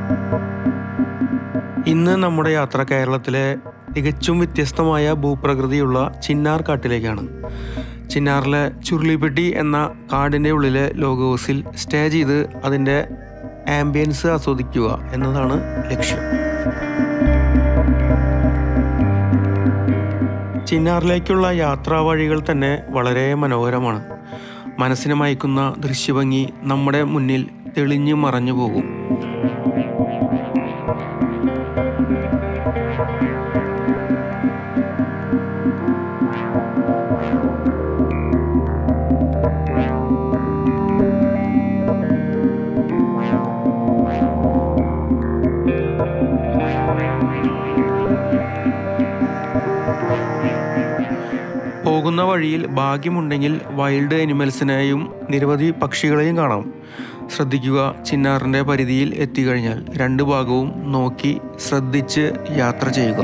ഇന്ന് നമ്മുടെ യാത്ര കേരളത്തിലെ തികച്ചും വ്യത്യസ്തമായ ഭൂപ്രകൃതിയുള്ള ചിന്നാർ കാട്ടിലേക്കാണ് ചിന്നാറിലെ ചുരുളിപ്പെട്ടി എന്ന കാടിൻ്റെ ഉള്ളിലെ ലോഗ് ഹൗസിൽ സ്റ്റേ ചെയ്ത് അതിൻ്റെ ആംബിയൻസ് ആസ്വദിക്കുക എന്നതാണ് ലക്ഷ്യം ചിന്നാറിലേക്കുള്ള യാത്രാ വഴികൾ തന്നെ വളരെ മനോഹരമാണ് മനസ്സിനെ മയക്കുന്ന ദൃശ്യഭംഗി നമ്മുടെ മുന്നിൽ തെളിഞ്ഞു മറഞ്ഞു പോകും പോകുന്ന വഴിയിൽ ഭാഗ്യമുണ്ടെങ്കിൽ വൈൽഡ് അനിമൽസിനെയും നിരവധി പക്ഷികളെയും കാണാം ശ്രദ്ധിക്കുക ചിന്നാറിൻ്റെ പരിധിയിൽ എത്തിക്കഴിഞ്ഞാൽ രണ്ട് ഭാഗവും നോക്കി ശ്രദ്ധിച്ച് യാത്ര ചെയ്യുക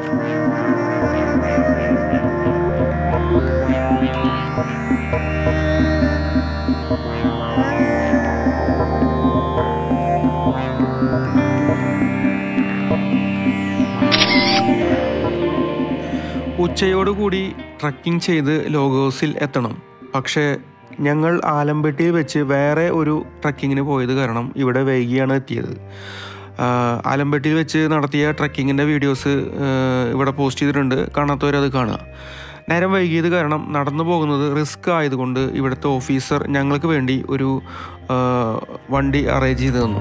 ഉച്ചയോടുകൂടി ട്രക്കിംഗ് ചെയ്ത് ലോഗ് ഹൗസിൽ എത്തണം പക്ഷേ ഞങ്ങൾ ആലമ്പട്ടിയിൽ വെച്ച് വേറെ ഒരു ട്രക്കിങ്ങിന് പോയത് കാരണം ഇവിടെ വൈകിയാണ് എത്തിയത് ആഹ് ആലമ്പട്ടിയിൽ വെച്ച് നടത്തിയ ട്രക്കിങ്ങിൻ്റെ വീഡിയോസ് ഇവിടെ പോസ്റ്റ് ചെയ്തിട്ടുണ്ട് കാണാത്തവരത് കാണുക നേരം വൈകിയത് കാരണം നടന്നു പോകുന്നത് റിസ്ക് ആയതുകൊണ്ട് ഇവിടുത്തെ ഓഫീസർ ഞങ്ങൾക്ക് വേണ്ടി ഒരു ആഹ് വണ്ടി അറേഞ്ച് ചെയ്ത് തന്നു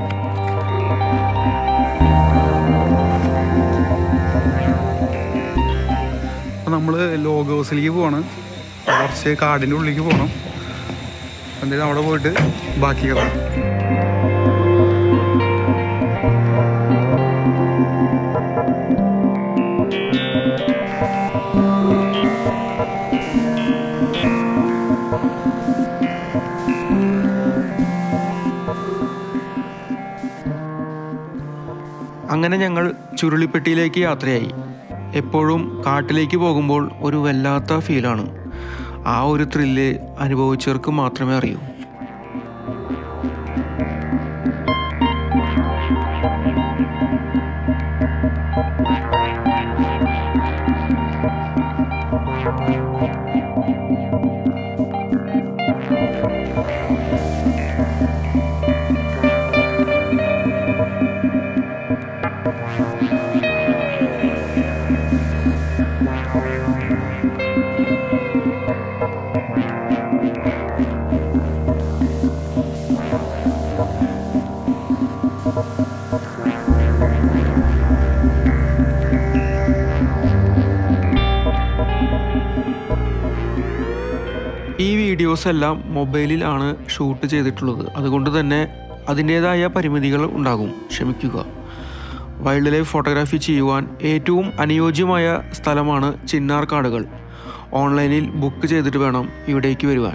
അപ്പോൾ നമ്മൾ ലോഗ് ഹൗസിലേക്ക് പോവാണ് കുറച്ച് കാടിൻ്റെ ഉള്ളിലേക്ക് പോകണം എന്തായാലും അവിടെ പോയിട്ട് ബാക്കി കയറാം അങ്ങനെ ഞങ്ങൾ ചുരുളിപ്പെട്ടിയിലേക്ക് യാത്രയായി എപ്പോഴും കാട്ടിലേക്ക് പോകുമ്പോൾ ഒരു വല്ലാത്ത ഫീലാണ് ആ ഒരു ത്രില്ല് അനുഭവിച്ചവർക്ക് മാത്രമേ അറിയൂ ഈ വീഡിയോസ് എല്ലാം മൊബൈലിൽ ആണ് ഷൂട്ട് ചെയ്തിട്ടുള്ളത് അതുകൊണ്ട് തന്നെ അതിൻ്റേതായ പരിമിതികൾ ഉണ്ടാകും ക്ഷമിക്കുക വൈൽഡ് ലൈഫ് ഫോട്ടോഗ്രാഫി ചെയ്യുവാൻ ഏറ്റവും അനുയോജ്യമായ സ്ഥലമാണ് ചിന്നാർ കാടുകൾ ഓൺലൈനിൽ ബുക്ക് ചെയ്തിട്ട് വേണം ഇവിടേക്ക് വരുവാൻ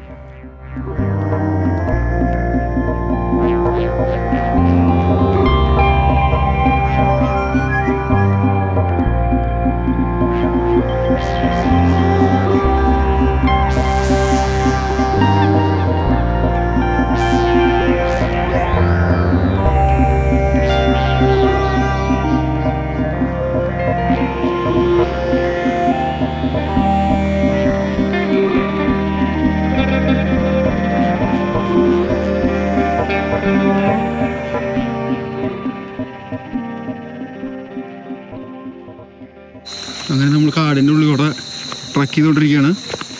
അങ്ങനെ നമ്മൾ കാടിൻ്റെ ഉള്ളിലൂടെ ട്രക്ക് ചെയ്തുകൊണ്ടിരിക്കുകയാണ്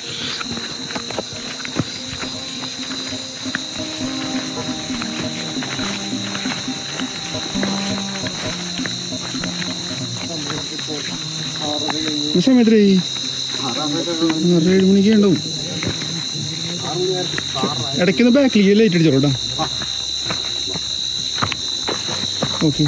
ഈ സമയത്തേ ആറ് ഏഴ് മണിക്ക് ഉണ്ടാവും ഇടയ്ക്കൊന്ന് ബാക്കിലേക്ക് ലൈറ്റ് അടിച്ചോളൂ കേട്ടോ ഓക്കെ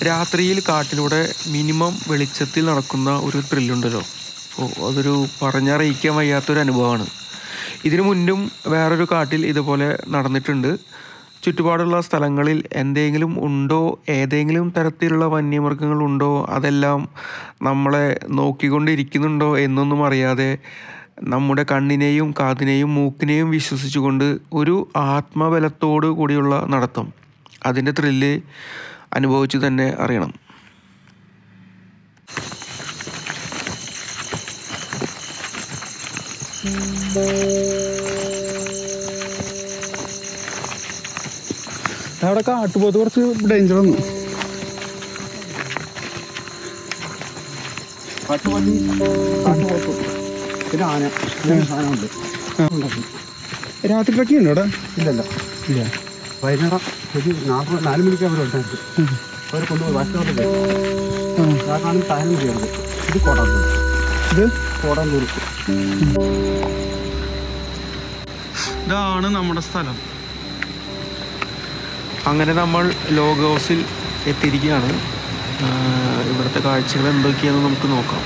രാത്രിയിൽ കാട്ടിലൂടെ മിനിമം വെളിച്ചത്തിൽ നടക്കുന്ന ഒരു ത്രില്ലുണ്ടല്ലോ ഓ അതൊരു പറഞ്ഞറിയിക്കാൻ വയ്യാത്തൊരു അനുഭവമാണ് ഇതിനു മുന്നും വേറൊരു കാട്ടിൽ ഇതുപോലെ നടന്നിട്ടുണ്ട് ചുറ്റുപാടുള്ള സ്ഥലങ്ങളിൽ എന്തെങ്കിലും ഉണ്ടോ ഏതെങ്കിലും തരത്തിലുള്ള വന്യമൃഗങ്ങൾ ഉണ്ടോ അതെല്ലാം നമ്മളെ നോക്കിക്കൊണ്ടിരിക്കുന്നുണ്ടോ എന്നൊന്നും അറിയാതെ നമ്മുടെ കണ്ണിനെയും കാതിനെയും മൂക്കിനെയും വിശ്വസിച്ചുകൊണ്ട് ഒരു ആത്മബലത്തോടു കൂടിയുള്ള നടത്തം അതിൻ്റെ ത്രില്ല് അനുഭവിച്ചു തന്നെ അറിയണം അവിടെ കാട്ടുപോത്ത് കുറച്ച് ഡേഞ്ചർ ഒന്നും കാട്ടുപന്നി കാട്ടുപോത്ത് പിന്നെ ആന ഇങ്ങനെ സാധനമുണ്ട് രാത്രി ട്രക്കിംഗ് ഉണ്ടോ അവിടെ ഇല്ലല്ല ഇല്ല വൈകുന്നേരം ഒരു നാല് നാല് മണിക്ക് അവർ ഉണ്ടായിരുന്നു അവർ കൊണ്ടുപോയി വാസ്തവത്തിൽ ആ കാണുന്ന സാധനം ചെയ്യുന്നത് ഇത് കോടാന്തൂർ ഇത് കോടാന്തൂർ ഇതാണ് നമ്മുടെ സ്ഥലം അങ്ങനെ നമ്മൾ ലോഗ് ഹൗസിൽ എത്തിയിരിക്കുകയാണ് ആ, ഇവിടുത്തെ കാഴ്ചകൾ എന്തൊക്കെയാണെന്ന് നമുക്ക് നോക്കാം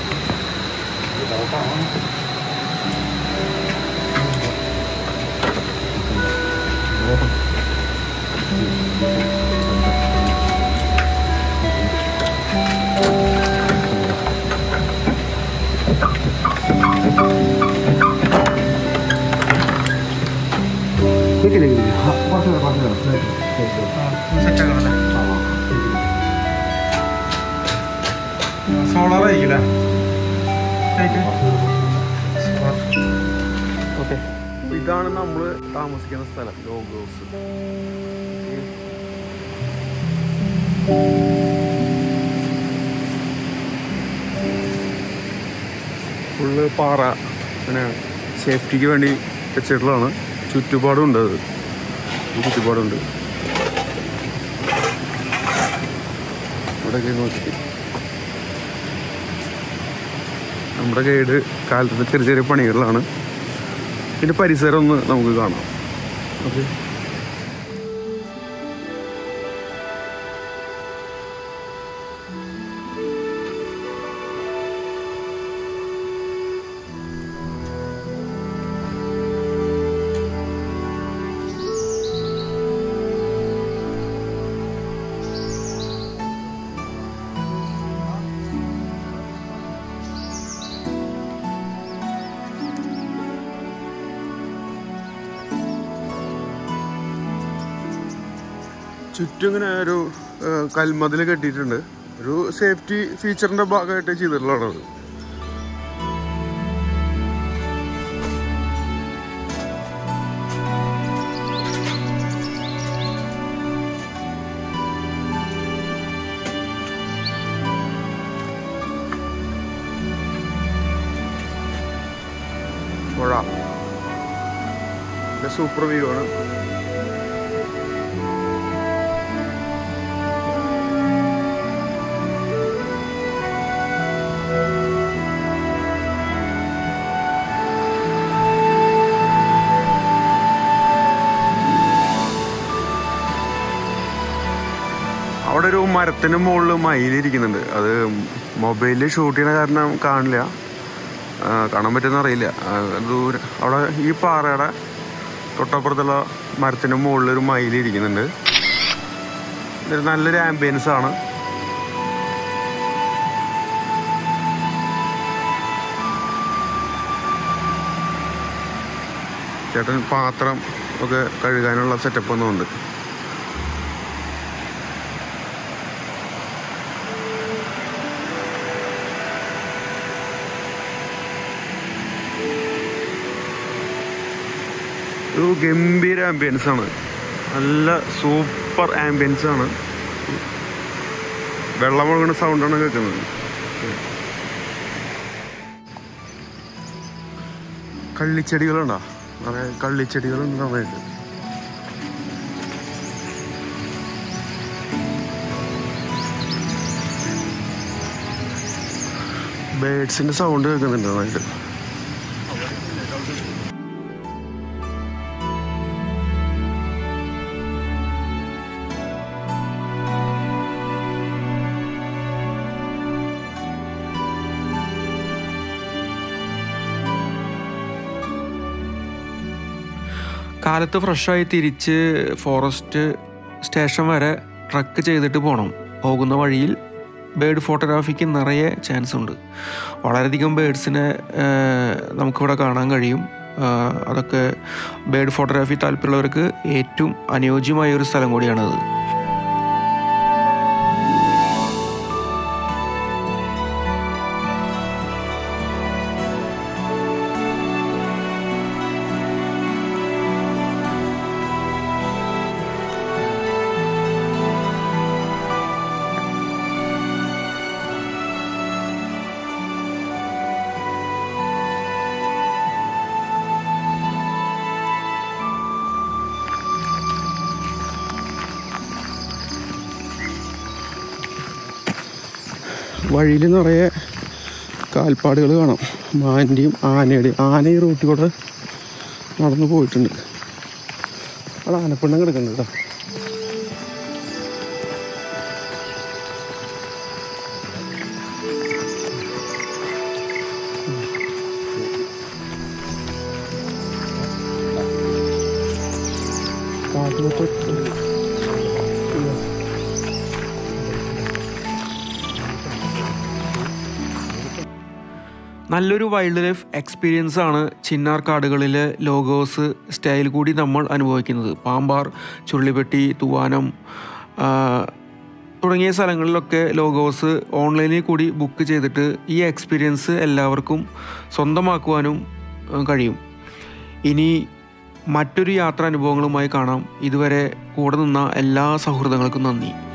സോളാർ ആയിരിക്കില്ല ഓക്കെ ഇതാണ് നമ്മൾ താമസിക്കുന്ന സ്ഥലം ലോഗ് ഹൗസ് ഫുള്ള് പാറ പിന്നെ സേഫ്റ്റിക്ക് വേണ്ടി വെച്ചിട്ടുള്ളതാണ് ചുറ്റുപാടുണ്ട് അത് ഈ ചുറ്റുപാടുണ്ട് ഇവിടെയൊക്കെ നോക്കി നമ്മുടെ ഗൈഡ് കാലത്തെ ചെറിയ ചെറിയ പണികളിലാണ് ഇതിൻ്റെ പരിസരം ഒന്ന് നമുക്ക് കാണാം ഓക്കെ ചുറ്റും ഇങ്ങനെ ഒരു കൽമതിൽ കെട്ടിയിട്ടുണ്ട് ഒരു സേഫ്റ്റി ഫീച്ചറിന്റെ ഭാഗമായിട്ട് ചെയ്തിട്ടുള്ളതാണ് പുഴ സൂപ്പർ വ്യൂ ആണ് അവിടെ ഒരു മരത്തിന് മുകളിൽ മയിലിരിക്കുന്നുണ്ട് അത് മൊബൈലിൽ ഷൂട്ട് ചെയ്യണ കാരണം കാണില്ല ആ, കാണാൻ പറ്റുന്ന അറിയില്ല ആ, ദൂരെ അവിടെ ഈ പാറയുടെ തൊട്ടപ്പുറത്തുള്ള മരത്തിന് മുകളിൽ ഒരു മയിലിരിക്കുന്നുണ്ട് ഇതൊരു നല്ലൊരു ആംബിയൻസ് ആണ് ചേട്ടൻ പാത്രം ഒക്കെ കഴുകാനുള്ള സെറ്റപ്പ് ഒന്നും ഉണ്ട് ഒരു ഗംഭീര ആംബിയൻസ് ആണ് നല്ല സൂപ്പർ ആംബിയൻസ് ആണ് വെള്ളം ഒഴുകുന്ന സൗണ്ടാണ് കേൾക്കുന്നത് കള്ളിച്ചെടികളുണ്ടോ നിറയെ കള്ളിച്ചെടികളുണ്ട് നന്നായിട്ട് ബേഡ്സിന്റെ സൗണ്ട് കേൾക്കുന്നുണ്ട് നന്നായിട്ട് കാലത്ത് ഫ്രഷായി തിരിച്ച് ഫോറസ്റ്റ് സ്റ്റേഷൻ വരെ ട്രക്ക് ചെയ്തിട്ട് പോകണം പോകുന്ന വഴിയിൽ ബേർഡ് ഫോട്ടോഗ്രാഫിക്ക് നിറയെ ചാൻസ് ഉണ്ട് വളരെയധികം ബേഡ്സിനെ നമുക്കിവിടെ കാണാൻ കഴിയും ആ, അതൊക്കെ ബേർഡ് ഫോട്ടോഗ്രാഫി താല്പര്യമുള്ളവർക്ക് ഏറ്റവും അനുയോജ്യമായ ഒരു സ്ഥലം കൂടിയാണത് വഴിയിൽ നിറയെ കാൽപ്പാടുകൾ കാണാം മാൻ്റെയും ആനയുടെയും ആന ഈ റൂട്ടിൽ കൂടെ നടന്നു പോയിട്ടുണ്ട് അവിടെ ആനപ്പിണ്ണം കിടക്കുന്നുണ്ട് കേട്ടോ കാട്ടുപോത്ത് നല്ലൊരു വൈൽഡ് ലൈഫ് എക്സ്പീരിയൻസ് ആണ് ചിന്നാർ കാടുകളിലെ ലോഗോസ് സ്റ്റൈൽ കൂടി നമ്മൾ അനുഭവിക്കുന്നത് പാമ്പാർ ചുരുളിപ്പെട്ടി തൂവാനം ആ, തുടങ്ങിയ സ്ഥലങ്ങളിലൊക്കെ ലോഗോസ് ഓൺലൈനിൽ കൂടി ബുക്ക് ചെയ്തിട്ട് ഈ എക്സ്പീരിയൻസ് എല്ലാവർക്കും സ്വന്തമാക്കുവാനും ആ, കഴിയും ഇനി മറ്റൊരു യാത്രാ അനുഭവങ്ങളുമായി കാണാം ഇതുവരെ കൂടെ നിന്ന എല്ലാ സൗഹൃദങ്ങൾക്കും നന്ദി